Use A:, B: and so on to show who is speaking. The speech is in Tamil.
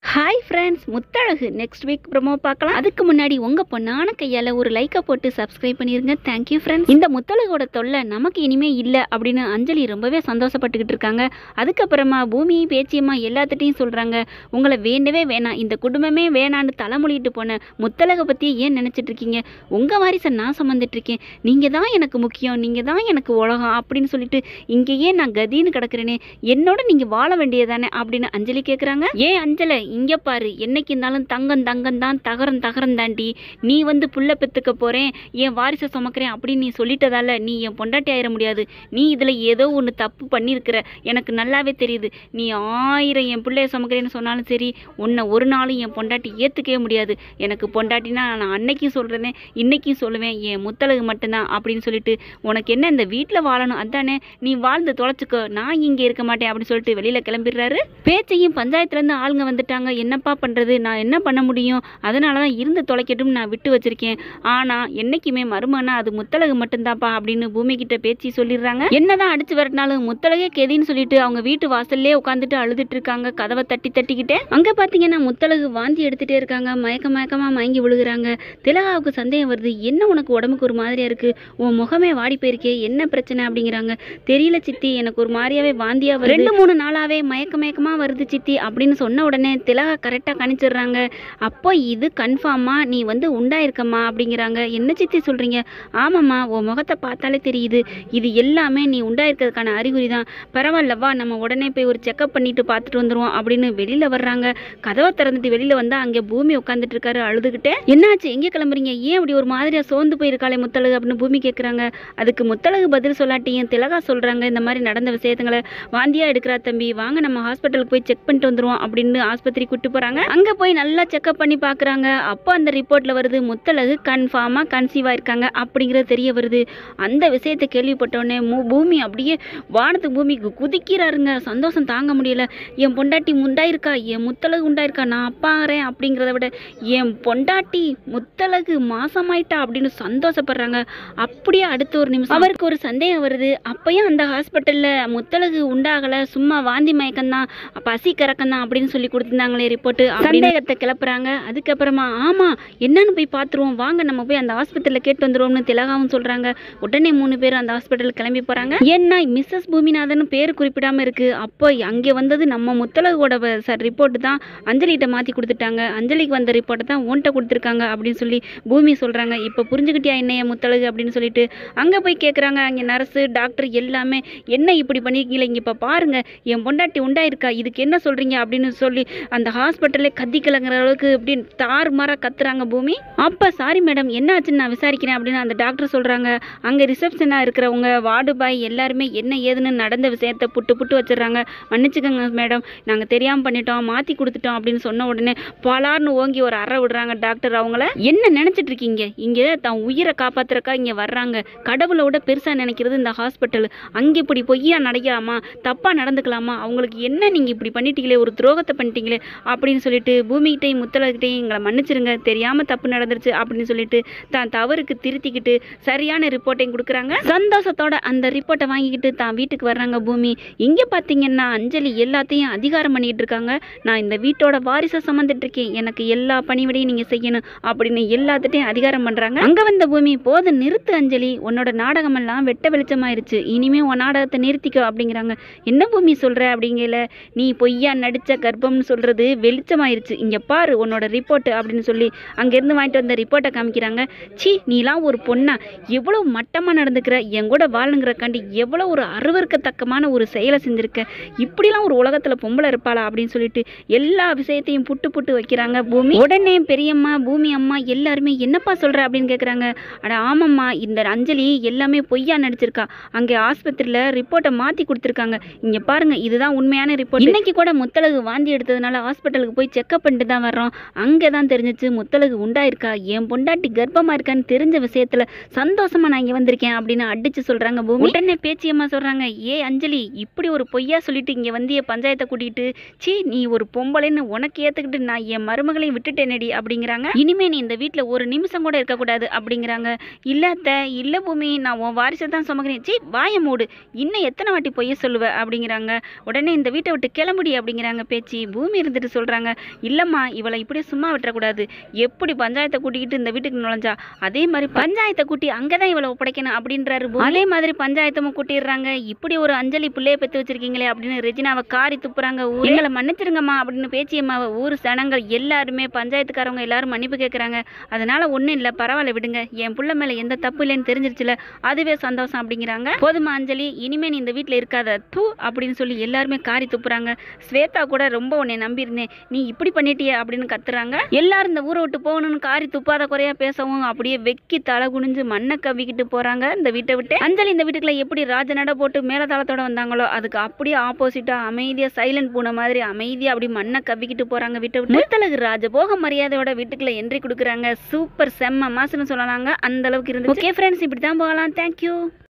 A: Hi friends Muthazhagu next week promo பார்க்கலாம் அதுக்கு முன்னாடி உங்க பொண்ணான கையால ஒரு லைக்கை போட்டு சப்ஸ்கிரைப் பண்ணிருங்க தேங்க்யூ ஃப்ரெண்ட்ஸ் இந்த முத்தழகோட தொல்லை நமக்கு இனிமே இல்லை அப்படின்னு அஞ்சலி ரொம்பவே சந்தோஷப்பட்டுக்கிட்டு இருக்காங்க அதுக்கப்புறமா பூமி பேச்சியம்மா எல்லாத்துட்டையும் சொல்றாங்க உங்களை வேண்டவே வேணாம் இந்த குடும்பமே வேணான்னு தலைமொழிட்டு போன முத்தழகை பத்தி ஏன் நினைச்சிட்டு இருக்கீங்க உங்க வாரிசை நான் சுமந்துட்டு இருக்கேன் நீங்க தான் எனக்கு முக்கியம் நீங்க தான் எனக்கு உலகம் அப்படின்னு சொல்லிட்டு இங்கேயே நான் கதின்னு கிடக்குறேனே என்னோட நீங்க வாழ வேண்டியதானே அப்படின்னு அஞ்சலி கேக்குறாங்க ஏன் அஞ்சலை இங்க பாரு என்னைக்கு இருந்தாலும் தங்கம் தங்கம் தான் தகரம் தகரம் தாண்டி நீ வந்து புள்ள பெத்துக்க போறேன் என் வாரிசை சுமக்கிறேன் அப்படின்னு நீ சொல்லிட்டதால நீ என் பொண்டாட்டி ஆயிட முடியாது நீ இதுல ஏதோ ஒன்று தப்பு பண்ணியிருக்கிற எனக்கு நல்லாவே தெரியுது நீ ஆயிரம் என் பிள்ளைய சுமக்கிறேன்னு சொன்னாலும் சரி உன்னை ஒரு நாளும் என் பொண்டாட்டி ஏத்துக்கவே முடியாது எனக்கு பொண்டாட்டினா நான் அன்னைக்கும் சொல்றேன் இன்னைக்கும் சொல்லுவேன் என் முத்தழகு மட்டும்தான் அப்படின்னு சொல்லிட்டு உனக்கு என்ன இந்த வீட்டில் வாழணும் அதானே நீ வாழ்ந்து தொலைச்சுக்கோ நான் இங்கே இருக்க மாட்டேன் அப்படின்னு சொல்லிட்டு வெளியில கிளம்பிடுறாரு பேச்சையும் பஞ்சாயத்துல இருந்து ஆளுங்க வந்துட்டாங்க என்னப்பா பண்றது நான் என்ன பண்ண முடியும் அதனால தான் இருந்து தொலைக்கட்டும் நான் விட்டு வச்சிருக்கேன் ஆனா என்னைக்குமே மருமகனா அது முத்தழகு மட்டும்தான்ப்பா அப்படின்னு பூமி கிட்ட பேச்சு சொல்லிடுறாங்க என்னதான் அடிச்சு வரட்டினாலும் முத்தழகே கெதின்னு சொல்லிட்டு அவங்க வீட்டு வாசல்லே உட்காந்துட்டு அழுதுட்டு இருக்காங்க கதவை தட்டி தட்டிக்கிட்டே அங்க பாத்தீங்கன்னா முத்தழகு வாந்தி எடுத்துட்டே இருக்காங்க மயக்க மயக்கமா மயங்கி விழுகுறாங்க திலகாவுக்கு சந்தேகம் வருது என்ன உனக்கு உடம்புக்கு ஒரு மாதிரியா இருக்கு உன் முகமே வாடி போயிருக்கே என்ன பிரச்சனை அப்படிங்கிறாங்க தெரியல சித்தி எனக்கு ஒரு மாதிரியாவே வாந்தியா வருது ரெண்டு மூணு நாளாவே மயக்க மயக்கமா வருது சித்தி அப்படின்னு சொன்ன உடனே திலகா கரெக்டா கணிச்சிடுறாங்க அப்போ இது கன்ஃபார்மா நீ வந்து உண்டாயிருக்கம்மா அப்படிங்கிறாங்க என்ன சித்தி சொல்றீங்க ஆமாம்மா உன் முகத்தை பார்த்தாலே தெரியுது இது எல்லாமே நீ உண்டாயிருக்கிறதுக்கான அறிகுறி தான் பரவாயில்லவா நம்ம உடனே போய் ஒரு செக்கப் பண்ணிட்டு பார்த்துட்டு வந்துருவோம் அப்படின்னு வெளியில வர்றாங்க கதவை திறந்துட்டு வெளியில வந்தா அங்கே பூமி உட்காந்துட்டு இருக்காரு அழுதுகிட்டே என்னாச்சு எங்கே கிளம்புறீங்க ஏன் இப்படி ஒரு மாதிரியா சோர்ந்து போயிருக்காளே முத்தழகு அப்படின்னு பூமி கேட்குறாங்க அதுக்கு முத்தழகு பதில் சொல்லாட்டியும் திலகா சொல்றாங்க இந்த மாதிரி நடந்த விஷயத்துங்களை வாந்தியா எடுக்கிறா தம்பி வாங்க நம்ம ஹாஸ்பிட்டலுக்கு போய் செக் பண்ணிட்டு வந்துருவோம் அப்படின்னு ஆஸ்பத்திரி கூட்டு போறாங்க அங்க போய் நல்லா செக்அப் பண்ணி பாக்குறாங்க அப்போ அந்த ரிப்போர்ட்ல வருது முத்தழகு கன்ஃபார்மா கன்சீவ் ஆயிருக்காங்க அப்படிங்கிறது தெரிய வருது அந்த விஷயத்தை கேள்விப்பட்ட உடனே மு- பூமி அப்படியே வானத்துக்கு பூமிக்கு குதிக்கிறாருங்க சந்தோஷம் தாங்க முடியல என் பொண்டாட்டி முண்டாயிருக்கா என் முத்தழகு உண்டாயிருக்கா நான் அப்பாகிறேன் அப்படிங்கிறத விட என் பொண்டாட்டி முத்தழகு மாசமாயிட்டா அப்படின்னு சந்தோஷப்படுறாங்க அப்படியே அடுத்த ஒரு நிமிஷம் அவருக்கு ஒரு சந்தேகம் வருது அப்பயும் அந்த ஹாஸ்பிட்டல்ல முத்தழகு உண்டாகல சும்மா வாந்தி மயக்கம் தான் பசி கறக்கம் தான் அப்படின்னு சொல்லி கொடுத்துருந்தாங்களே ரிப்போர்ட் சந்தேகத்தை கிளப்புறாங்க அதுக்கப்புறமா ஆமா என்னன்னு போய் பார்த்துருவோம் வாங்க நம்ம போய் அந்த ஹாஸ்பிட்டல்ல கேட்டு வந்துருவோம்னு திலகாவும் சொல்றாங்க உடனே மூணு பேரும் அந்த ஹாஸ்பிட்டல் கிளம்பி போறாங்க ஏன்னா மிஸ்ஸஸ் பூமிநாதன் பேர் குறிப்பிடாம இருக்கு அப்போ அங்கே வந்தது நம்ம முத்தழகோட சார் ரிப்போர்ட் தான் அஞ்சலிகிட்ட மாத்தி கொடுத்துட்டாங்க அஞ்சலிக்கு வந்த ரிப்போர்ட்டை தான் உன்கிட்ட கொடுத்துருக்காங்க அப்படின்னு சொல்லி பூமி சொல்றாங்க இப்போ புரிஞ்சுக்கிட்டியா என்னைய முத்தழகு அப்படின்னு சொல்லிட்டு அங்கே போய் கேட்குறாங்க அங்கே நர்ஸு டாக்டர் எல்லாமே என்ன இப்படி பண்ணிருக்கீங்களே இங்கே இப்போ பாருங்க என் பொண்டாட்டி உண்டாயிருக்கா இதுக்கு என்ன சொல்றீங்க அப்படின்னு சொல்லி அந்த ஹாஸ்பிட்டல்லே கத்தி கிளங்குற அளவுக்கு அப்படின்னு தாறு மாறா கத்துறாங்க பூமி அப்போ சாரி மேடம் என்ன ஆச்சுன்னு நான் விசாரிக்கிறேன் அப்படின்னு அந்த டாக்டர் சொல்றாங்க அங்கே ரிசப்ஷனாக இருக்கிறவங்க வார்டு பாய் எல்லாருமே என்ன ஏதுன்னு நடந்த விஷயத்த புட்டு புட்டு வச்சிடுறாங்க மன்னிச்சுக்கோங்க மேடம் நாங்கள் தெரியாமல் பண்ணிட்டோம் மாற்றி கொடுத்துட்டோம் அப்படின்னு சொன்ன உடனே பலார்னு ஓங்கி ஒரு அறை விடுறாங்க டாக்டர் அவங்கள என்ன நினச்சிட்டு இருக்கீங்க இங்கே தான் உயிரை காப்பாத்துறக்கா இங்கே வர்றாங்க கடவுளை விட பெருசாக நினைக்கிறது இந்த ஹாஸ்பிட்டல் அங்கே இப்படி பொய்யா நடக்கலாமா தப்பாக நடந்துக்கலாமா அவங்களுக்கு என்ன நீங்கள் இப்படி பண்ணிட்டீங்களே ஒரு துரோகத்தை பண்ணிட்டீங்களே அப்படின்னு சொல்லிட்டு பூமிகிட்டையும் முத்தலகிட்டையும் எங்களை மன்னிச்சிருங்க தெரியாமல் தப்பு நடந்துருச்சு அப்படின்னு சொல்லிட்டு தான் தவறுக்கு திருத்திக்கிட்டு சரியான ரிப்போர்ட்டையும் கொடுக்குறாங்க சந்தோஷத்தோட அந்த ரிப்போர்ட்டை வாங்கிக்கிட்டு தான் வீட்டுக்கு வர்றாங்க பூமி இங்கே பார்த்தீங்கன்னா அஞ்சலி எல்லாத்தையும் அதிகாரம் பண்ணிட்டு இருக்காங்க நான் இந்த வீட்டோட வாரிசை சுமந்துட்டு இருக்கேன் எனக்கு எல்லா பணிவிடையும் நீங்கள் செய்யணும் அப்படின்னு எல்லாத்துட்டையும் அதிகாரம் பண்ணுறாங்க அங்கே வந்த பூமி போதும் நிறுத்து அஞ்சலி உன்னோட நாடகமெல்லாம் வெட்ட வெளிச்சமாயிருச்சு இனிமே உன் நாடகத்தை நிறுத்திக்கோ அப்படிங்கிறாங்க என்ன பூமி சொல்கிற அப்படிங்கல நீ பொய்யா நடித்த கர்ப்பம்னு சொல்கிறது வெளிச்சமாயிருச்சு இங்கே பாரு உன்னோட ரிப்போர்ட் அப்படின்னு சொல்லி அங்கேருந்து வாங்கிட்டு வந்த ரிப்போர்ட்டை காமிக்கிறாங்க சி நீலாம் ஒரு பொண்ணா எவ்வளோ மட்டமாக நடந்துக்கிற என் கூட வாழுங்கிறக்காண்டி எவ்வளோ ஒரு அருவருக்கத்தக்கமான ஒரு செயலை செஞ்சுருக்க இப்படிலாம் ஒரு உலகத்தில் பொம்பளை இருப்பாளா அப்படின்னு சொல்லிட்டு எல்லா விஷயத்தையும் புட்டு புட்டு வைக்கிறாங்க பூமி உடனே பெரியம்மா பூமி அம்மா எல்லாருமே என்னப்பா சொல்கிற அப்படின்னு கேட்குறாங்க அட ஆமாம்மா இந்த அஞ்சலி எல்லாமே பொய்யா நடிச்சிருக்கா அங்கே ஆஸ்பத்திரியில் ரிப்போர்ட்டை மாற்றி கொடுத்துருக்காங்க இங்கே பாருங்க இதுதான் உண்மையான ரிப்போர்ட் இன்னைக்கு கூட முத்தழகு வாந்தி எடுத்ததுனால ஹாஸ்பிட்டலுக்கு போய் செக்அப் பண்ணிட்டு தான் வர்றோம் அங்கே தான் தெரிஞ்சிச்சு முத்தழகு உண்டாயிருக்கா என் பொண்டாட்டி கர்ப்பமா இருக்கான்னு தெரிஞ்ச விஷயத்துல சந்தோஷமா நான் இங்க வந்திருக்கேன் அப்படின்னு அடிச்சு சொல்றாங்க பூமி உடனே பேச்சியம்மா சொல்றாங்க ஏ அஞ்சலி இப்படி ஒரு பொய்யா சொல்லிட்டு இங்க வந்திய பஞ்சாயத்தை கூட்டிட்டு சீ நீ ஒரு பொம்பளைன்னு உனக்கு ஏத்துக்கிட்டு நான் என் மருமகளையும் விட்டுட்டேனடி அப்படிங்கிறாங்க இனிமே நீ இந்த வீட்ல ஒரு நிமிஷம் கூட இருக்கக்கூடாது அப்படிங்கிறாங்க இல்ல அத்தை இல்ல பூமி நான் உன் வாரிசை தான் சுமக்கிறேன் சீ வாய மூடு இன்னும் எத்தனை வாட்டி பொய்ய சொல்லுவ அப்படிங்கிறாங்க உடனே இந்த வீட்டை விட்டு கிளம்புடி அப்படிங்கிறாங்க பேச்சு பூமி இருந்துட்டு பார்த்துட்டு சொல்றாங்க இல்லம்மா இவளை இப்படி சும்மா விட்டுறக்கூடாது எப்படி பஞ்சாயத்தை கூட்டிக்கிட்டு இந்த வீட்டுக்கு நுழைஞ்சா அதே மாதிரி பஞ்சாயத்தை கூட்டி அங்கதான் இவளை ஒப்படைக்கணும் அப்படின்றாரு போலி. அதே மாதிரி பஞ்சாயத்தமும் கூட்டிடுறாங்க இப்படி ஒரு அஞ்சலி பிள்ளைய பெத்து வச்சிருக்கீங்களே அப்படின்னு ரெஜினாவை காரி துப்புறாங்க ஊர். எங்களை மன்னிச்சிருங்கம்மா அப்படின்னு பேச்சியம்மாவை ஊர் சனங்கள் எல்லாருமே பஞ்சாயத்துக்காரவங்க எல்லாரும் மன்னிப்பு கேட்குறாங்க அதனால ஒன்றும் இல்லை பரவாயில்ல விடுங்க என் புள்ள மேலே எந்த தப்பு இல்லைன்னு தெரிஞ்சிருச்சுல அதுவே சந்தோஷம் அப்படிங்கிறாங்க போதுமா அஞ்சலி இனிமே நீ இந்த வீட்டில் இருக்காத தூ அப்படின்னு சொல்லி எல்லாருமே காரி துப்புறாங்க ஸ்வேதா கூட ரொம்ப உன்னை நம்பியிருந்தேன் நீ இப்படி பண்ணிட்டியே அப்படின்னு கத்துறாங்க எல்லாரும் இந்த ஊரை விட்டு போகணும்னு காரி துப்பாத குறையா பேசவும் அப்படியே வெக்கி தலை குனிஞ்சு மண்ணை கவ்விக்கிட்டு போறாங்க இந்த வீட்டை விட்டு அஞ்சலி இந்த வீட்டுக்குள்ள எப்படி ராஜ நட போட்டு மேலதாளத்தோட வந்தாங்களோ அதுக்கு அப்படியே ஆப்போசிட்டா அமைதியா சைலண்ட் பூனை மாதிரி அமைதியா அப்படி மண்ணை கவ்விக்கிட்டு போறாங்க வீட்டை விட்டு முத்தலகு ராஜபோக மரியாதையோட வீட்டுக்குள்ள என்ட்ரி கொடுக்குறாங்க சூப்பர் செம்ம மாசுன்னு சொல்லலாங்க அந்த அளவுக்கு இருந்துச்சு ஓகே ஃப்ரெண்ட்ஸ் இப்படி தான் போகலாம் தேங்க்யூ